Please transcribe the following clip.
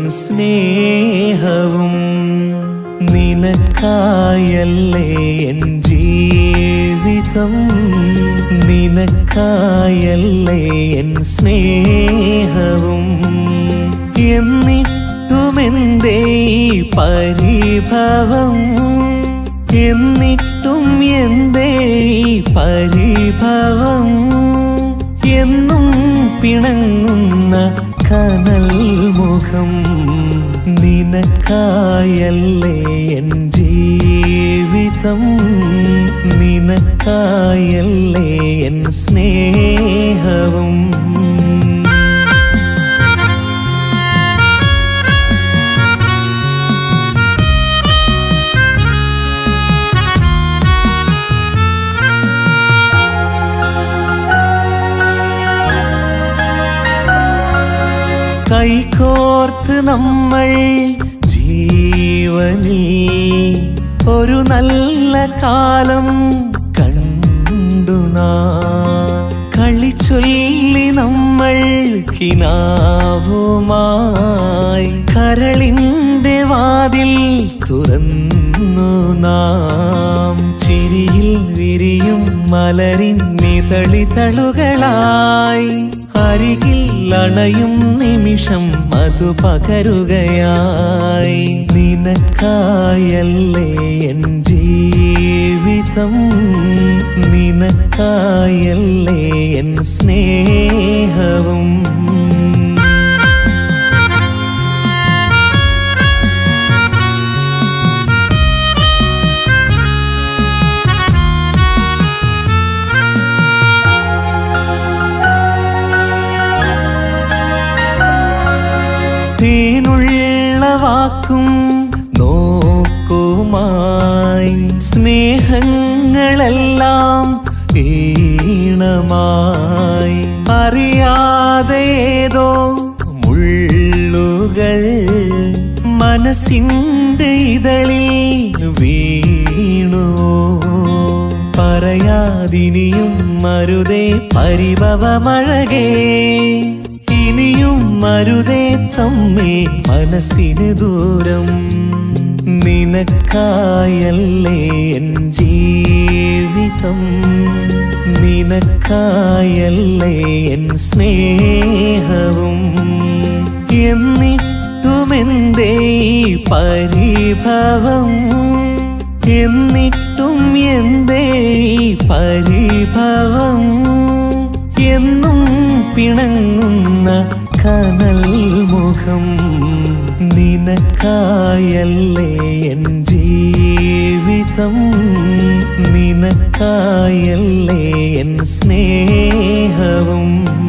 സ്നേഹവും നിനക്കായല്ലേ എൻ ജീവിതം നിനക്കായല്ലേ എൻ സ്നേഹവും എന്നിട്ടുമെന്തേ ഈ പരിഭവം എന്നിട്ടും എന്തേ ഈ പരിഭവം എന്നും പിണങ്ങുന്ന കനൽ മുഖം നിനക്കായല്ലേ എൻ ജീവിതം നിനക്കായല്ലേ എൻ സ്നേഹവും കൈകോർത്ത് നമ്മൾ ജീവനിൽ ഒരു നല്ല കാലം കണ്ടു നാം കളിച്ചൊല്ലി നമ്മൾ കിനാവുമായി കരളിന്റെ വാതിൽ തുറന്നു നാം ചിരിയിൽ വിരിയും മലരിൻ നിതളിതളുകളായി അരികിൽ അണയും നിമിഷം മധു പകരുകയായി നിനക്കായല്ലേ എൻ ജീവിതം നിനക്കായല്ലേ എൻ സ്നേഹവും തേനുള്ള വാക്കും നോക്കുമായി സ്നേഹങ്ങളെല്ലാം ഈണമായി അറിയാതെ ഏതോ മുള്ളുകൾ മനസ്സിൻ്റെ ഇതളിൽ വീണു പറയാതിനിയും മരുതേ പരിഭവമഴകേ ഇനിയും മരുതേ തമ്മേ മനസ്സിന് ദൂരം നിനക്കായല്ലേ എൻ ജീവിതം നിനക്കായല്ലേ എൻ സ്നേഹവും എന്നിട്ടുമെന്തേ ഈ പരിഭവം എന്നിട്ടും എന്തേ ഈ പരിഭവം എന്നും പിണങ്ങുന്ന കനൽ മുഖം നിനക്കായല്ലേ എൻ ജീവിതം നിനക്കായല്ലേ എൻ സ്നേഹവും